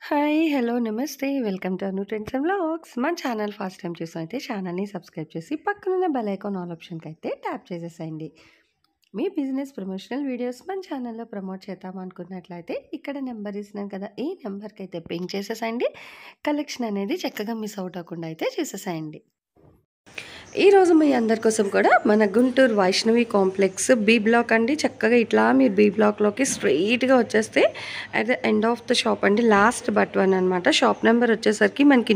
Hi! Hello! నమస్తే. Welcome to Anu trends and vlogs. మన channel first time చూసినైతే ఛానల్‌ని సబ్స్క్రైబ్ చేసి పక్కనున్న బెల్ ఐకాన్ ఆల్ ఆప్షన్‌కైతే ట్యాప్ చేసేసేయండి. మీ బిజినెస్ ప్రమోషనల్ వీడియోస్ మన ఛానల్‌లో ప్రమోట్ చేద్దామనుకున్నట్లయితే ఇక్కడ నెంబర్ ఇస్తున్నాను కదా! ఈ నెంబర్‌కైతే పింగ్ చేసేసేయండి. కలెక్షన్ అనేది చక్కగా మిస్ అవుట్ అవ్వకుండా అయితే చూసేసేయండి. ఈరోజు మీ అందరి కోసం కూడా మన Guntur Vaishnavi complex B block అండి. చక్కగా ఇట్లా మీరు బి బ్లాక్‌లోకి స్ట్రెయిట్‌గా వచ్చేస్తే at the end of the shop అండి. లాస్ట్ బట్ వన్ అనమాట. షాప్ నెంబర్ వచ్చేసరికి మనకి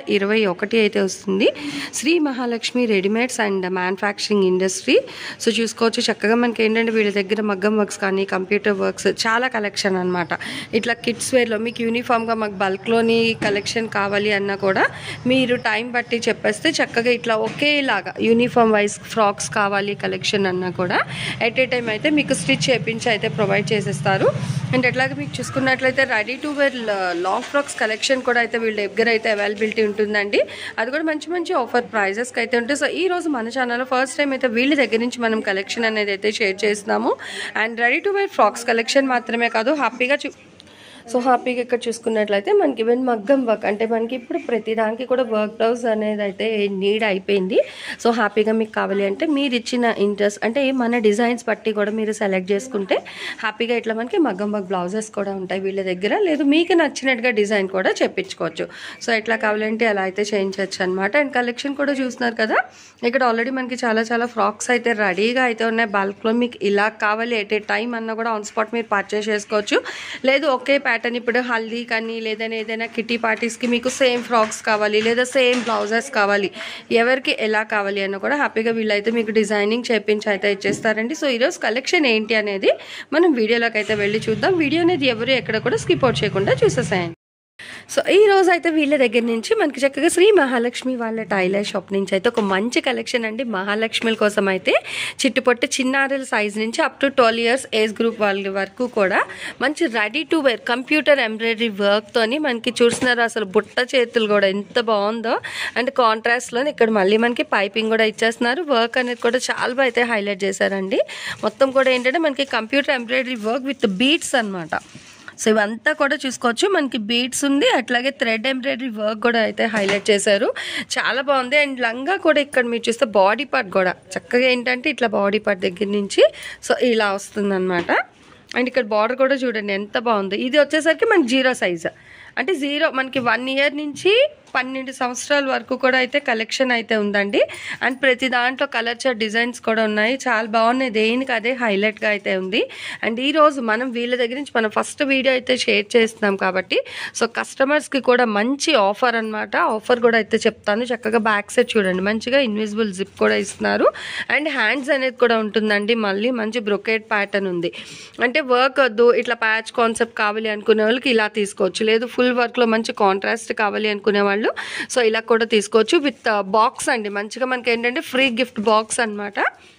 121 అయితే వస్తుంది. Shri Mahalakshmi readymades and manufacturing industry. So చూసుకోవచ్చు చక్కగా మనకి ఏంటంటే వీళ్ళ దగ్గర మగ్గం వర్క్స్ కానీ కంప్యూటర్ వర్క్స్ చాలా కలెక్షన్ అనమాట. ఇట్లా కిడ్స్ వేర్‌లో మీకు యూనిఫామ్‌గా మాకు బల్క్‌లోని కలెక్షన్ కావాలి అన్నా కూడా మీరు టైం బట్టి చెప్పేస్తే చక్కగా ఇట్లా ఒకేలాగా యూనిఫామ్ వైస్ ఫ్రాక్స్ కావాలి కలెక్షన్ అన్నా కూడా ఎట్ ఏ టైం అయితే మీకు స్టిచ్ చేపించి అయితే ప్రొవైడ్ చేసేస్తారు. అండ్ అట్లాగే మీకు చూసుకున్నట్లయితే ready to wear long frocks collection కూడా అయితే వీళ్ళ దగ్గర అయితే అవైలబిలిటీ ఉంటుందండి. అది కూడా మంచి మంచి ఆఫర్ ప్రైజెస్‌కి అయితే ఉంటాయి. సో ఈ రోజు మన ఛానల్‌లో ఫస్ట్ టైం అయితే వీళ్ళ దగ్గర నుంచి మనం కలెక్షన్ అనేది అయితే షేర్ చేస్తున్నాము. And ready to wear frocks collection మాత్రమే కాదు హ్యాపీగా చూ సో హ్యాపీగా ఇక్కడ చూసుకున్నట్లయితే మనకి ఈవెన్ మగ్గం వర్క్ అంటే మనకి ఇప్పుడు ప్రతి దానికి కూడా వర్క్ బ్లౌజ్ అనేది అయితే నీడ్ అయిపోయింది. సో హ్యాపీగా మీకు కావాలి అంటే మీరు ఇచ్చిన ఇంట్రెస్ట్ అంటే మన డిజైన్స్ బట్టి కూడా మీరు సెలెక్ట్ చేసుకుంటే హ్యాపీగా ఇట్లా మనకి మగ్గం వర్క్ బ్లౌజెస్ కూడా ఉంటాయి వీళ్ళ దగ్గర. లేదు మీకు నచ్చినట్టుగా డిజైన్ కూడా చెప్పించుకోవచ్చు. సో ఎట్లా కావాలంటే అలా అయితే చేయించవచ్చు అనమాట. అండ్ కలెక్షన్ కూడా చూస్తున్నారు కదా! ఇక్కడ ఆల్రెడీ మనకి చాలా చాలా ఫ్రాక్స్ అయితే రెడీగా అయితే ఉన్నాయి. బల్క్‌లో మీకు ఇలా కావాలి ఎట్ ఏ టైం అన్నా కూడా ఆన్ స్పాట్ మీరు పర్చేస్ చేసుకోవచ్చు. లేదు ఒకే ప్యాటర్న్ ఇప్పుడు హల్దీ కానీ లేదని ఏదైనా కిట్టి పార్టీస్‌కి మీకు సేమ్ ఫ్రాక్స్ కావాలి లేదా సేమ్ బ్లౌజెస్ కావాలి. ఎవరికి ఎలా కావాలి అన్నా కూడా హ్యాపీగా వీళ్ళైతే మీకు డిజైనింగ్ చేపించి అయితే ఇచ్చేస్తారండి. సో ఈరోజు కలెక్షన్ ఏంటి అనేది మనం వీడియోలోకి అయితే వెళ్ళి చూద్దాం. వీడియో అనేది ఎవరు ఎక్కడ కూడా స్కిప్ అవుట్ చేయకుండా చూసేసేయండి. సో ఈ రోజు అయితే వీళ్ళ దగ్గర నుంచి మనకి చక్కగా శ్రీ మహాలక్ష్మి వాళ్ళ టైలర్ షాప్ నుంచి అయితే ఒక మంచి కలెక్షన్ అండి. మహాలక్ష్మిల కోసం అయితే చిట్టుపొట్టు చిన్నారుల సైజ్ నుంచి up to 12 years age group వాళ్ళ వరకు కూడా మంచి ready to wear computer embroidery వర్క్‌తోని మనకి చూస్తున్నారు అసలు బుట్ట చేతులు కూడా ఎంత బాగుందో. అండ్ కాంట్రాస్ట్‌లో ఇక్కడ మళ్ళీ మనకి పైపింగ్ కూడా ఇచ్చేస్తున్నారు. వర్క్ అనేది కూడా చాలా బాగా అయితే హైలైట్ చేశారండి. మొత్తం కూడా ఏంటంటే మనకి computer embroidery work with beads అనమాట. సో ఇవంతా కూడా చూసుకోవచ్చు మనకి బీడ్స్ ఉంది అట్లాగే థ్రెడ్ ఎంబ్రాయిడరీ వర్క్ కూడా అయితే హైలైట్ చేశారు చాలా బాగుంది అండ్ లంగా కూడా ఇక్కడ మీరు చూస్తే బాడీ పార్ట్ కూడా చక్కగా ఏంటంటే ఇట్లా బాడీ పార్ట్ దగ్గర నుంచి సో ఇలా వస్తుందన్నమాట అండ్ ఇక్కడ బార్డర్ కూడా చూడండి ఎంత బాగుంది ఇది వచ్చేసరికి మనకి జీరో సైజ్ అంటే జీరో మనకి వన్ ఇయర్ నుంచి పన్నెండు సంవత్సరాల వరకు కూడా అయితే కలెక్షన్ అయితే ఉందండి అండ్ ప్రతి దాంట్లో కలర్ చార్ట్ డిజైన్స్ కూడా ఉన్నాయి చాలా బాగున్నాయి దేనికి అదే హైలైట్గా అయితే ఉంది అండ్ ఈ రోజు మనం వీళ్ళ దగ్గర నుంచి మనం ఫస్ట్ వీడియో అయితే షేర్ చేస్తున్నాం కాబట్టి సో కస్టమర్స్కి కూడా మంచి ఆఫర్ అనమాట ఆఫర్ కూడా అయితే చెప్తాను చక్కగా బ్యాక్ సైడ్ చూడండి మంచిగా ఇన్విజిబుల్ జిప్ కూడా ఇస్తున్నారు అండ్ హ్యాండ్స్ అనేది కూడా ఉంటుందండి మళ్ళీ మంచి బ్రొకేట్ ప్యాటర్న్ ఉంది అంటే వర్క్ వద్దు ఇట్లా ప్యాచ్ కాన్సెప్ట్ కావాలి అనుకునే వాళ్ళకి ఇలా తీసుకోవచ్చు లేదు ఫుల్ వర్క్లో మంచి కాంట్రాస్ట్ కావాలి అనుకునే వాళ్ళు సో ఇలా కూడా తీసుకోవచ్చు విత్ బాక్స్ అండి మంచిగా మనకి ఏంటంటే ఫ్రీ గిఫ్ట్ బాక్స్ అనమాట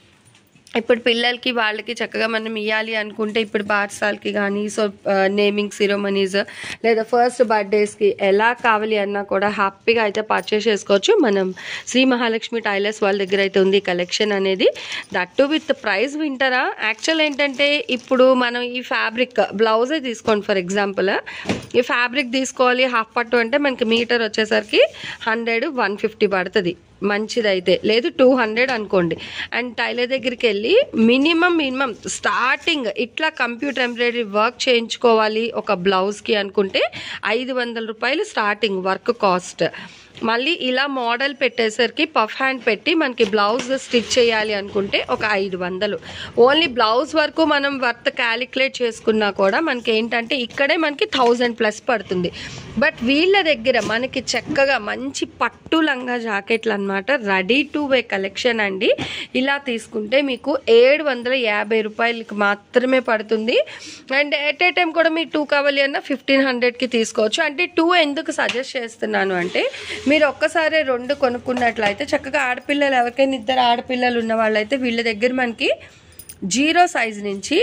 ఇప్పుడు పిల్లలకి వాళ్ళకి చక్కగా మనం ఇవ్వాలి అనుకుంటే ఇప్పుడు బార్సాలకి కానీ సో నేమింగ్ సిరోమనీస్ లేదా ఫస్ట్ బర్త్డేస్కి ఎలా కావాలి అన్నా కూడా హ్యాపీగా అయితే పర్చేస్ చేసుకోవచ్చు మనం శ్రీ మహాలక్ష్మి టైలర్స్ వాళ్ళ దగ్గర అయితే ఉంది కలెక్షన్ అనేది దట్టు విత్ ప్రైస్ వింటారా యాక్చువల్ ఏంటంటే ఇప్పుడు మనం ఈ ఫ్యాబ్రిక్ బ్లౌజే తీసుకోండి ఫర్ ఎగ్జాంపుల్ ఈ ఫ్యాబ్రిక్ తీసుకోవాలి హాఫ్ పట్టు అంటే మనకి మీటర్ వచ్చేసరికి హండ్రెడ్ వన్ ఫిఫ్టీ పడుతుంది మంచిదైతే లేదు టూ హండ్రెడ్ అనుకోండి అండ్ టైలర్ దగ్గరికి వెళ్ళి మినిమం మినిమం స్టార్టింగ్ ఇట్లా కంప్యూటర్ ఎంబ్రాయిడరీ వర్క్ చేయించుకోవాలి ఒక బ్లౌజ్కి అనుకుంటే ఐదు వందల రూపాయలు స్టార్టింగ్ వర్క్ కాస్ట్ మళ్ళీ ఇలా మోడల్ పెట్టేసరికి పఫ్ హ్యాండ్ పెట్టి మనకి బ్లౌజ్ స్టిచ్ చేయాలి అనుకుంటే ఒక ఐదు వందలు ఓన్లీ బ్లౌజ్ వరకు మనం వర్త్ క్యాలిక్యులేట్ చేసుకున్నా కూడా మనకి ఏంటంటే ఇక్కడే మనకి థౌజండ్ ప్లస్ పడుతుంది బట్ వీళ్ళ దగ్గర మనకి చక్కగా మంచి పట్టు లంగా జాకెట్లు అనమాట రెడీ టు వే కలెక్షన్ అండి ఇలా తీసుకుంటే మీకు ఏడు వందల యాభై రూపాయలకి మాత్రమే పడుతుంది అండ్ ఎట్ ఏ టైం కూడా మీరు టూ కావాలి అన్న ఫిఫ్టీన్ హండ్రెడ్కి తీసుకోవచ్చు అంటే టూ ఎందుకు సజెస్ట్ చేస్తున్నాను అంటే మీరు ఒక్కసారి రెండు కొనుక్కున్నట్లయితే చక్కగా ఆడపిల్లలు ఎవరికైనా ఇద్దరు ఆడపిల్లలు ఉన్న వాళ్ళైతే వీళ్ళ దగ్గర మనకి జీరో సైజ్ నుంచి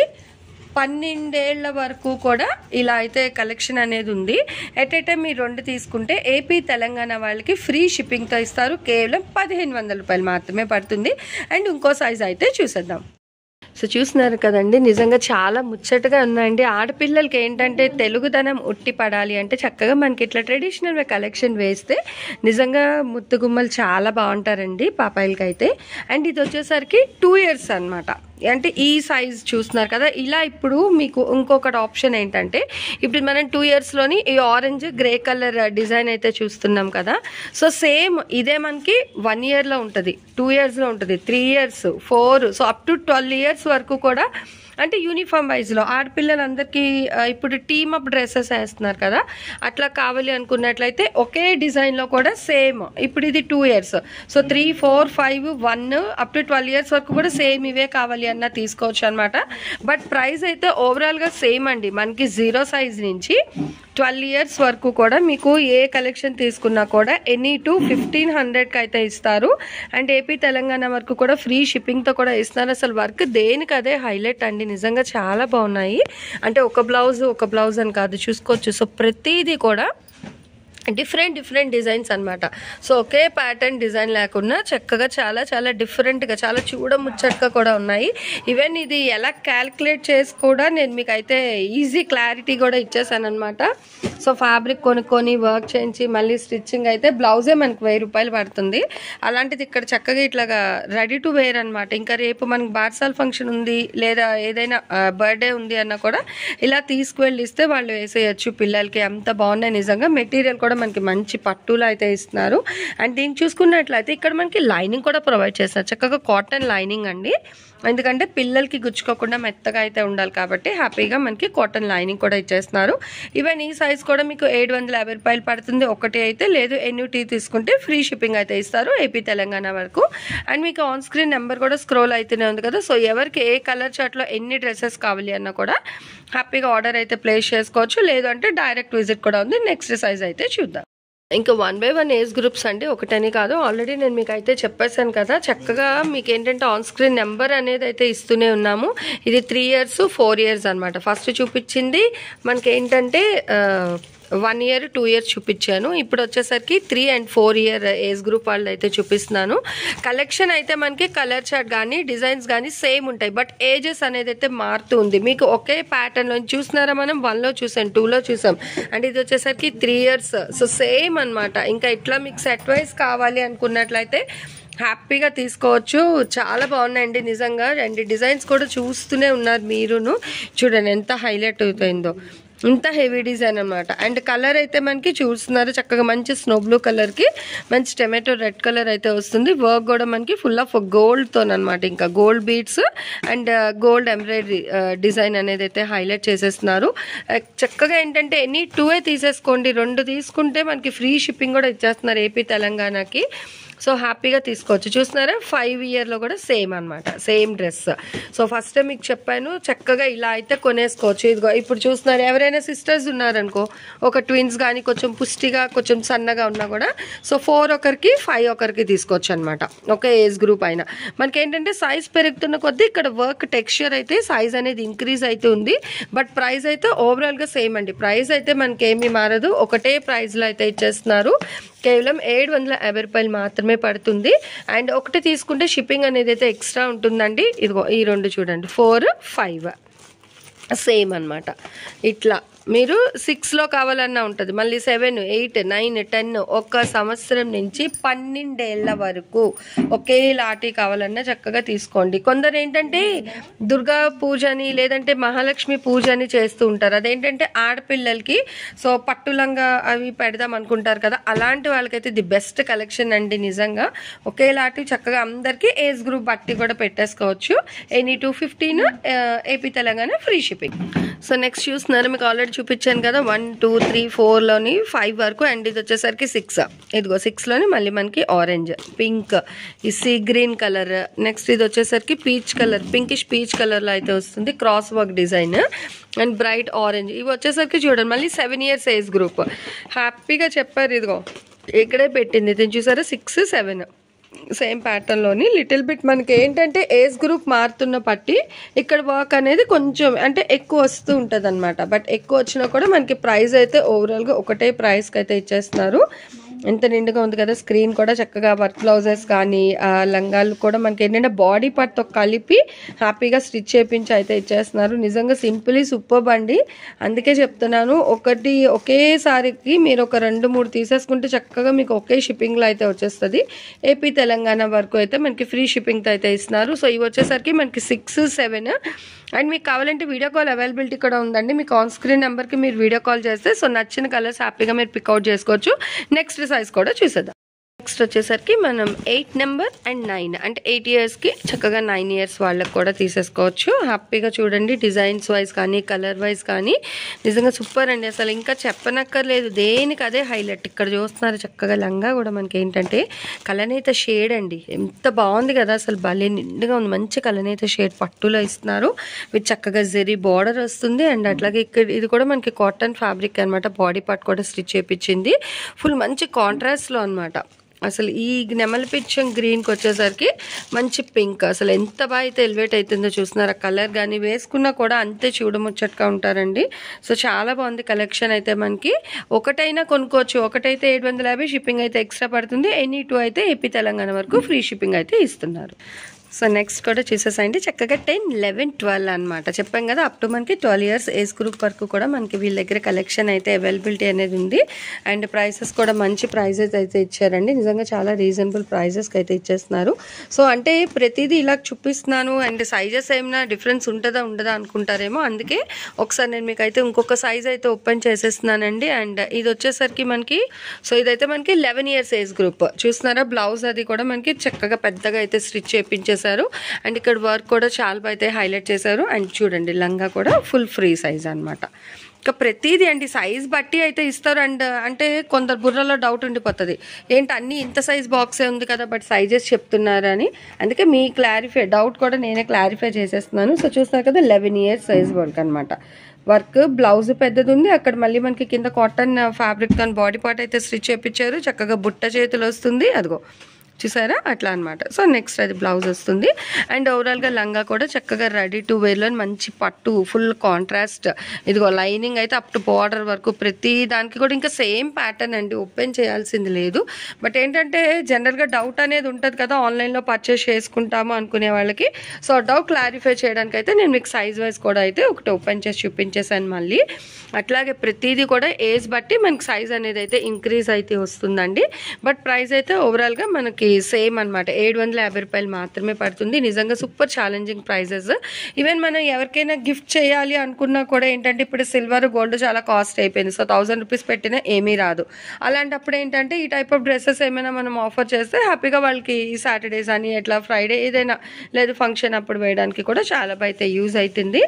పన్నెండేళ్ల వరకు కూడా ఇలా అయితే కలెక్షన్ అనేది ఉంది ఎట్ ఏ టైం మీరు రెండు తీసుకుంటే ఏపీ తెలంగాణ వాళ్ళకి ఫ్రీ షిప్పింగ్తో ఇస్తారు కేవలం పదిహేను వందల రూపాయలు మాత్రమే పడుతుంది అండ్ ఇంకో సైజ్ అయితే చూసేద్దాం సో చూస్తున్నారు కదండి నిజంగా చాలా ముచ్చటగా ఉన్నాయండి ఆడపిల్లలకి ఏంటంటే తెలుగుదనం ఉట్టి పడాలి అంటే చక్కగా మనకి ఇట్లా ట్రెడిషనల్ కలెక్షన్ వేస్తే నిజంగా ముత్తుగుమ్మలు చాలా బాగుంటారండి పాపాయిలకి అయితే అండ్ ఇది వచ్చేసరికి టూ ఇయర్స్ అన్నమాట అంటే ఈ సైజ్ చూస్తున్నారు కదా ఇలా ఇప్పుడు మీకు ఇంకొకటి ఆప్షన్ ఏంటంటే ఇప్పుడు మనం టూ ఇయర్స్లోని ఈ ఆరెంజ్ గ్రే కలర్ డిజైన్ అయితే చూస్తున్నాం కదా సో సేమ్ ఇదే మనకి వన్ ఇయర్లో ఉంటుంది టూ ఇయర్స్లో ఉంటుంది three years four so up to twelve years వరకు కూడా అంటే యూనిఫామ్ వైజ్లో ఆడపిల్లలందరికీ ఆ, ఇప్పుడు టీమ్ అప్ డ్రెస్సెస్ వేస్తున్నారు కదా అట్లా కావాలి అనుకున్నట్లయితే ఒకే డిజైన్లో కూడా సేమ్ ఇప్పుడు ఇది two years so three four five one up to twelve years వరకు కూడా సేమ్ ఇవే కావాలి అన్న తీసుకోవచ్చు అనమాట బట్ ప్రైస్ అయితే ఓవరాల్గా సేమ్ అండి మనకి జీరో సైజ్ నుంచి ట్వెల్వ్ ఇయర్స్ వరకు కూడా మీకు ఏ కలెక్షన్ తీసుకున్నా కూడా ఎనీ టు ఫిఫ్టీన్ హండ్రెడ్కి అయితే ఇస్తారు అండ్ ఏపీ తెలంగాణ వరకు కూడా ఫ్రీ షిప్పింగ్తో కూడా ఇస్తున్నారు అసలు వర్క్ దేనికి అదే హైలైట్ అండి నిజంగా చాలా బాగున్నాయి అంటే ఒక బ్లౌజ్ ఒక బ్లౌజ్ అని కాదు చూసుకోవచ్చు సో ప్రతిదీ కూడా డిఫరెంట్ డిఫరెంట్ డిజైన్స్ అన్నమాట సో ఒకే ప్యాటర్న్ డిజైన్ లేకుండా చక్కగా చాలా చాలా డిఫరెంట్గా చాలా చూడముచ్చటగా కూడా ఉన్నాయి ఈవెన్ ఇది ఎలా క్యాల్కులేట్ చేసి కూడా నేను మీకు అయితే ఈజీ క్లారిటీ కూడా ఇచ్చేసాను అనమాట సో ఫ్యాబ్రిక్ కొనుక్కొని వర్క్ చేయించి మళ్ళీ స్టిచ్చింగ్ అయితే బ్లౌజే మనకు వెయ్యి రూపాయలు పడుతుంది అలాంటిది ఇక్కడ చక్కగా ఇట్లాగా రెడీ టు వేర్ అనమాట ఇంకా రేపు మనకి బార్సాల్ ఫంక్షన్ ఉంది లేదా ఏదైనా బర్త్డే ఉంది అన్నా కూడా ఇలా తీసుకువెళ్ళి ఇస్తే వాళ్ళు వేసేయచ్చు పిల్లలకి అంత బాగున్నాయి నిజంగా మెటీరియల్ కూడా మనకి మంచి పట్టులో అయితే ఇస్తున్నారు అండ్ దీన్ని చూసుకున్నట్లయితే ఇక్కడ మనకి లైనింగ్ కూడా ప్రొవైడ్ చేస్తారు చక్కగా కాటన్ లైనింగ్ అండి ఎందుకంటే పిల్లలకి గుచ్చుకోకుండా మెత్తగా అయితే ఉండాలి కాబట్టి హ్యాపీగా మనకి కాటన్ లైనింగ్ కూడా ఇచ్చేస్తున్నారు ఈవెన్ ఈ సైజ్ కూడా మీకు ఏడు వందల యాభై రూపాయలు పడుతుంది ఒకటి అయితే లేదు ఎన్యూటీ తీసుకుంటే ఫ్రీ షిప్పింగ్ అయితే ఇస్తారు ఏపీ తెలంగాణ వరకు అండ్ మీకు ఆన్ స్క్రీన్ నెంబర్ కూడా స్క్రోల్ అయితేనే ఉంది కదా సో ఎవరికి ఏ కలర్ చార్ట్లో ఎన్ని డ్రెస్సెస్ కావాలి అన్నా కూడా హ్యాపీగా ఆర్డర్ అయితే ప్లేస్ చేసుకోవచ్చు లేదు అంటే డైరెక్ట్ విజిట్ కూడా ఉంది నెక్స్ట్ సైజ్ అయితే చూద్దాం ఇంకా one by one age groups అండి ఒకటని కాదు ఆల్రెడీ నేను మీకు అయితే చెప్పేశాను కదా చక్కగా మీకు ఏంటంటే ఆన్ స్క్రీన్ నెంబర్ అనేది అయితే ఇస్తూనే ఉన్నాము ఇది త్రీ ఇయర్స్ ఫోర్ ఇయర్స్ అనమాట ఫస్ట్ చూపించింది మనకి ఏంటంటే వన్ ఇయర్ టూ ఇయర్స్ చూపించాను ఇప్పుడు వచ్చేసరికి three and four year age group వాళ్ళు అయితే చూపిస్తున్నాను కలెక్షన్ అయితే మనకి కలర్ చార్ట్ కానీ డిజైన్స్ కానీ సేమ్ ఉంటాయి బట్ ఏజెస్ అనేది అయితే మారుతూ ఉంది మీకు ఒకే ప్యాటర్న్లో చూసినారా మనం వన్లో చూసాం టూలో చూసాం అండ్ ఇది వచ్చేసరికి త్రీ ఇయర్స్ సో సేమ్ అన్నమాట ఇంకా ఇట్లా మీకు సెట్ వైజ్ కావాలి అనుకున్నట్లయితే హ్యాపీగా తీసుకోవచ్చు చాలా బాగున్నాయండి నిజంగా అండ్ డిజైన్స్ కూడా చూస్తూనే ఉన్నారు మీరును చూడండి ఎంత హైలైట్ అవుతుందో ఇంత హెవీ డిజైన్ అనమాట అండ్ కలర్ అయితే మనకి చూస్తున్నారు చక్కగా మంచి స్నో బ్లూ కలర్కి మంచి టమాటో రెడ్ కలర్ అయితే వస్తుంది వర్క్ కూడా మనకి ఫుల్ ఆఫ్ గోల్డ్తో అనమాట ఇంకా gold beads and gold embroidery design అనేది అయితే హైలైట్ చేసేస్తున్నారు Uh, చక్కగా ఏంటంటే ఎనీ టూవే తీసేసుకోండి రెండు తీసుకుంటే మనకి ఫ్రీ షిప్పింగ్ కూడా ఇచ్చేస్తున్నారు ఏపీ తెలంగాణకి సో హ్యాపీగా తీసుకోవచ్చు చూస్తున్నారా ఫైవ్ ఇయర్లో కూడా సేమ్ అన్నమాట సేమ్ డ్రెస్ సో ఫస్ట్ మీకు చెప్పాను చక్కగా ఇలా అయితే కొనేసుకోవచ్చు ఇదిగో ఇప్పుడు చూస్తున్నారు ఎవరైనా సిస్టర్స్ ఉన్నారనుకో ఒక ట్విన్స్ కానీ కొంచెం పుష్టిగా కొంచెం సన్నగా ఉన్నా కూడా సో ఫోర్ ఒకరికి ఫైవ్ ఒకరికి తీసుకోవచ్చు అనమాట ఒక ఏజ్ గ్రూప్ అయినా మనకి ఏంటంటే సైజ్ పెరుగుతున్న కొద్దీ ఇక్కడ వర్క్ టెక్స్చర్ అయితే సైజ్ అనేది ఇంక్రీజ్ అయితే ఉంది బట్ ప్రైస్ అయితే ఓవరాల్గా సేమ్ అండి ప్రైస్ అయితే మనకి ఏమీ మారదు ఒకటే ప్రైస్లో అయితే ఇచ్చేస్తున్నారు కేవలం ఏడు వందల యాభై రూపాయలు మాత్రమే పడుతుంది అండ్ ఒకటి తీసుకుంటే షిప్పింగ్ అనేది అయితే ఎక్స్ట్రా ఉంటుందండి ఇదిగో ఈ రెండు చూడండి ఫోర్ ఫైవ్ సేమ్ అన్నమాట ఇట్లా మీరు సిక్స్లో కావాలన్నా ఉంటుంది మళ్ళీ సెవెన్ ఎయిట్ నైన్ టెన్ ఒక సంవత్సరం నుంచి పన్నెండేళ్ల వరకు ఒకే లాటి కావాలన్నా చక్కగా తీసుకోండి కొందరు ఏంటంటే దుర్గా పూజని లేదంటే మహాలక్ష్మి పూజని చేస్తూ ఉంటారు అదేంటంటే ఆడపిల్లలకి సో పట్టులంగా అవి పెడదాం అనుకుంటారు కదా అలాంటి వాళ్ళకైతే ది బెస్ట్ కలెక్షన్ అండి నిజంగా ఒకేలాంటి చక్కగా అందరికీ ఏజ్ గ్రూప్ బట్టి కూడా పెట్టేసుకోవచ్చు any two fifteen AP Telangana free shipping so next చూస్తున్నారు మీకు ఆల్రెడీ చూపించాను కదా వన్ టూ త్రీ ఫోర్లోని ఫైవ్ వరకు అండ్ ఇది వచ్చేసరికి సిక్స్ ఇదిగో సిక్స్లోని మళ్ళీ మనకి ఆరెంజ్ పింక్ ఈ సీ గ్రీన్ కలర్ నెక్స్ట్ ఇది వచ్చేసరికి పీచ్ కలర్ పింకిష్ పీచ్ కలర్లో అయితే వస్తుంది cross work design and bright orange ఇవి వచ్చేసరికి చూడండి మళ్ళీ సెవెన్ ఇయర్స్ ఏజ్ గ్రూప్ హ్యాపీగా చెప్పారు ఇదిగో ఇక్కడే పెట్టింది ఇది చూసారా సిక్స్ సెవెన్ సేమ్ ప్యాటర్న్లోని లిటిల్ బిట్ మనకి ఏంటంటే ఏజ్ గ్రూప్ మారుతున్న పట్టి ఇక్కడ వర్క్ అనేది కొంచెం అంటే ఎక్కువ వస్తూ ఉంటుంది అనమాట బట్ ఎక్కువ వచ్చినా కూడా మనకి ప్రైస్ అయితే ఓవరాల్గా ఒకటే ప్రైస్కి అయితే ఇచ్చేస్తున్నారు ఎంత నిండుగా ఉంది కదా స్క్రీన్ కూడా చక్కగా వర్క్ బ్లౌజెస్ కానీ ఆ లంగాలు కూడా మనకి ఏంటంటే బాడీ పార్ట్తో కలిపి హ్యాపీగా స్టిచ్ చేయించి అయితే ఇచ్చేస్తున్నారు నిజంగా సింపుల్లీ సూపర్ అండి అందుకే చెప్తున్నాను ఒకటి ఒకేసారికి మీరు ఒక రెండు మూడు తీసేసుకుంటే చక్కగా మీకు ఒకే షిప్పింగ్లో అయితే వచ్చేస్తుంది ఏపీ తెలంగాణ వరకు అయితే మనకి ఫ్రీ షిప్పింగ్తో అయితే ఇస్తున్నారు సో ఇవి వచ్చేసరికి మనకి సిక్స్ సెవెన్ అండ్ మీకు కావాలంటే వీడియో కాల్ అవైలబిలిటీ కూడా ఉందండి మీకు ఆన్ స్క్రీన్ నెంబర్కి మీరు వీడియో కాల్ చేస్తే సో నచ్చిన కలర్స్ హ్యాపీగా మీరు పిక్అవుట్ చేసుకోవచ్చు నెక్స్ట్ సైజ్ కూడా చూసేద్దాం నెక్స్ట్ వచ్చేసరికి మనం ఎయిట్ నెంబర్ అండ్ నైన్ అంటే ఎయిట్ ఇయర్స్కి చక్కగా నైన్ ఇయర్స్ వాళ్ళకి కూడా తీసేసుకోవచ్చు హ్యాపీగా చూడండి డిజైన్స్ వైజ్ కానీ కలర్ వైజ్ కానీ నిజంగా సూపర్ అండి అసలు ఇంకా చెప్పనక్కర్లేదు దేనికి అదే హైలైట్ ఇక్కడ చూస్తున్నారు చక్కగా లంగా కూడా మనకి ఏంటంటే కలనేత షేడ్ అండి ఎంత బాగుంది కదా అసలు భలే నిండుగా ఉంది మంచి కలనేత షేడ్ పట్టులో ఇస్తున్నారు విత్ చక్కగా జెరీ బార్డర్ వస్తుంది అండ్ అట్లాగే ఇక్కడ ఇది కూడా మనకి కాటన్ ఫ్యాబ్రిక్ అనమాట బాడీ పార్ట్ కూడా స్టిచ్ చేపించింది ఫుల్ మంచి కాంట్రాస్ట్లో అనమాట అసలు ఈ నెమలి పిచ్చం గ్రీన్కి వచ్చేసరికి మంచి పింక్ అసలు ఎంత బాగా అయితే ఎలివేట్ అవుతుందో చూస్తున్నారా కలర్ కానీ వేసుకున్నా కూడా అంతే చూడముచ్చట్గా ఉంటారండి సో చాలా బాగుంది కలెక్షన్ అయితే మనకి ఒకటైనా కొనుక్కోవచ్చు ఒకటైతే ఏడు వందల యాభై షిప్పింగ్ అయితే ఎక్స్ట్రా పడుతుంది ఎనీ టూ అయితే ఏపీ తెలంగాణ వరకు ఫ్రీ షిప్పింగ్ అయితే ఇస్తున్నారు సో నెక్స్ట్ కూడా చూసేసండి చక్కగా టెన్ లెవెన్ ట్వెల్వ్ అనమాట చెప్పాం కదా అప్ టు మనకి ట్వెల్వ్ ఇయర్స్ ఏజ్ గ్రూప్ వరకు కూడా మనకి వీళ్ళ దగ్గర కలెక్షన్ అయితే అవైలబిలిటీ అనేది ఉంది అండ్ ప్రైసెస్ కూడా మంచి ప్రైజెస్ అయితే ఇచ్చారండి నిజంగా చాలా రీజనబుల్ ప్రైజెస్కి అయితే ఇచ్చేస్తున్నారు సో అంటే ప్రతిదీ ఇలా చూపిస్తున్నాను అండ్ సైజెస్ ఏమైనా డిఫరెన్స్ ఉంటుందా ఉండదా అనుకుంటారేమో అందుకే ఒకసారి నేను మీకు అయితే ఇంకొక సైజ్ అయితే ఓపెన్ చేసేస్తున్నానండి అండ్ ఇది వచ్చేసరికి మనకి సో ఇదైతే మనకి లెవెన్ ఇయర్స్ ఏజ్ గ్రూప్ చూస్తున్నారా బ్లౌజ్ అది కూడా మనకి చక్కగా పెద్దగా అయితే స్టిచ్ చేయించేసారు అండ్ ఇక్కడ వర్క్ కూడా చాలా బాగా అయితే హైలైట్ చేశారు అండ్ చూడండి లంగా కూడా ఫుల్ ఫ్రీ సైజ్ అనమాట ఇంకా ప్రతిదీ అండి సైజ్ బట్టి అయితే ఇస్తారు అండ్ అంటే కొందరు బుర్రలో డౌట్ ఉండిపోతుంది ఏంటి అన్ని ఇంత సైజ్ బాక్సే ఉంది కదా బట్ సైజెస్ చెప్తున్నారని అందుకే మీ క్లారిఫై డౌట్ కూడా నేనే క్లారిఫై చేసేస్తున్నాను సో చూస్తున్నారు కదా లెవెన్ ఇయర్స్ సైజ్ వర్క్ అనమాట వర్క్ బ్లౌజ్ పెద్దది ఉంది అక్కడ మళ్ళీ మనకి కింద కాటన్ ఫ్యాబ్రిక్ తో బాడీ పార్ట్ అయితే స్టిచ్ చేయించారు చక్కగా బుట్ట చేతులు వస్తుంది అదిగో చూసారా అట్లా అనమాట సో నెక్స్ట్ అది బ్లౌజ్ వస్తుంది అండ్ ఓవరాల్గా లంగా కూడా చక్కగా రెడీ టు వేర్లో మంచి పట్టు ఫుల్ కాంట్రాస్ట్ ఇదిగో లైనింగ్ అయితే అప్ టు బార్డర్ వరకు ప్రతి దానికి కూడా ఇంకా సేమ్ ప్యాటర్న్ అండి ఓపెన్ చేయాల్సింది లేదు బట్ ఏంటంటే జనరల్గా డౌట్ అనేది ఉంటుంది కదా ఆన్లైన్లో పర్చేస్ చేసుకుంటాము అనుకునే వాళ్ళకి సో డౌట్ క్లారిఫై చేయడానికి అయితే నేను మీకు సైజ్ వైజ్ కూడా అయితే ఒకటి ఓపెన్ చేసి చూపించేసాను మళ్ళీ అట్లాగే ప్రతిదీ కూడా ఏజ్ బట్టి మనకి సైజ్ అనేది అయితే ఇంక్రీజ్ అయితే వస్తుందండి బట్ ప్రైస్ అయితే ఓవరాల్గా మనకి సేమ్ అనమాట ఏడు వందల యాభై రూపాయలు మాత్రమే పడుతుంది నిజంగా సూపర్ ఛాలెంజింగ్ ప్రైజెస్ ఈవెన్ మనం ఎవరికైనా గిఫ్ట్ చేయాలి అనుకున్నా కూడా ఏంటంటే ఇప్పుడు సిల్వర్ గోల్డ్ చాలా కాస్ట్ అయిపోయింది సో థౌసండ్ రూపీస్ పెట్టినా ఏమీ రాదు అలాంటప్పుడు ఏంటంటే ఈ టైప్ ఆఫ్ డ్రెస్సెస్ ఏమైనా మనం ఆఫర్ చేస్తే హ్యాపీగా వాళ్ళకి ఈ సాటర్డేస్ అని ఎట్లా ఫ్రైడే ఏదైనా లేదు ఫంక్షన్ అప్పుడు వేయడానికి కూడా చాలా బాగా అయితే యూజ్ అవుతుంది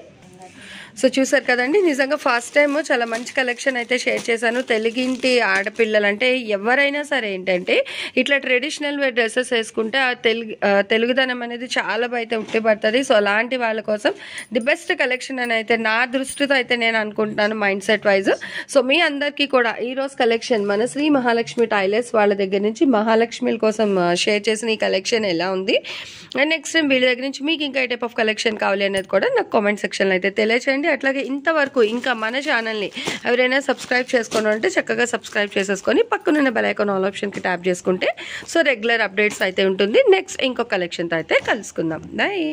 సో చూసారు కదండి నిజంగా ఫస్ట్ టైం చాలా మంచి కలెక్షన్ అయితే షేర్ చేశాను తెలుగింటి ఆడపిల్లలు అంటే ఎవరైనా సరే ఏంటంటే ఇట్లా ట్రెడిషనల్ వేర్ డ్రెస్సెస్ వేసుకుంటే ఆ తెలుగు ఆ, తెలుగుదనం అనేది చాలా బాగా అయితే ఉట్టిపడుతుంది సో అలాంటి వాళ్ళ కోసం ది బెస్ట్ కలెక్షన్ అని అయితే నా దృష్టితో అయితే నేను అనుకుంటున్నాను మైండ్ సెట్ వైజ్ సో మీ అందరికీ కూడా ఈ రోజు కలెక్షన్ మన శ్రీ మహాలక్ష్మి టైలర్స్ వాళ్ళ దగ్గర నుంచి మహాలక్ష్మిల కోసం షేర్ చేసిన ఈ కలెక్షన్ ఎలా ఉంది అండ్ నెక్స్ట్ వీళ్ళ దగ్గర నుంచి మీకు ఇంకా ఏ టైప్ ఆఫ్ కలెక్షన్ కావాలి అనేది కూడా నాకు కామెంట్ సెక్షన్లో అయితే తెలియచేయండి అట్లాగే ఇంతవరకు ఇంకా మన ఛానల్ని ఎవరైనా సబ్స్క్రైబ్ చేసుకోను అంటే చక్కగా సబ్స్క్రైబ్ చేసేసుకొని పక్కనున్న బెల్ ఐకాన్ ఆల్ ఆప్షన్కి ట్యాప్ చేసుకుంటే సో రెగ్యులర్ అప్డేట్స్ అయితే ఉంటుంది నెక్స్ట్ ఇంకో కలెక్షన్తో అయితే కలుసుకుందాం బాయ్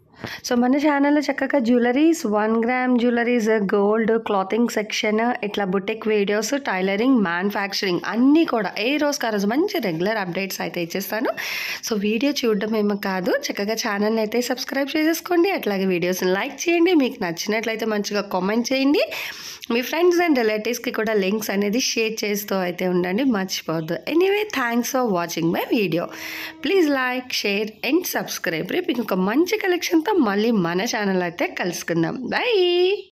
సో మన ఛానల్లో చక్కగా jewelleries one gram jewelleries gold clothing section ఇట్లా బుటెక్ వీడియోస్ టైలరింగ్ మ్యానుఫ్యాక్చరింగ్ అన్నీ కూడా ఏ రోజుకి ఆ రోజు మంచి రెగ్యులర్ అప్డేట్స్ అయితే ఇచ్చేస్తాను సో వీడియో చూడడం ఏమో కాదు చక్కగా ఛానల్ని అయితే సబ్స్క్రైబ్ చేసేసుకోండి అట్లాగే వీడియోస్ని లైక్ చేయండి మీకు నచ్చినట్లయితే మంచిగా కామెంట్ చేయండి మీ ఫ్రెండ్స్ అండ్ రిలేటివ్స్కి కూడా లింక్స్ అనేది షేర్ చేస్తూ అయితే ఉండండి మర్చిపోవద్దు anyway thanks for watching my video please like share and subscribe రేపు ఇంకొక మంచి కలెక్షన్తో మళ్ళీ మన ఛానల్ అయితే కలుసుకుందాం బాయ్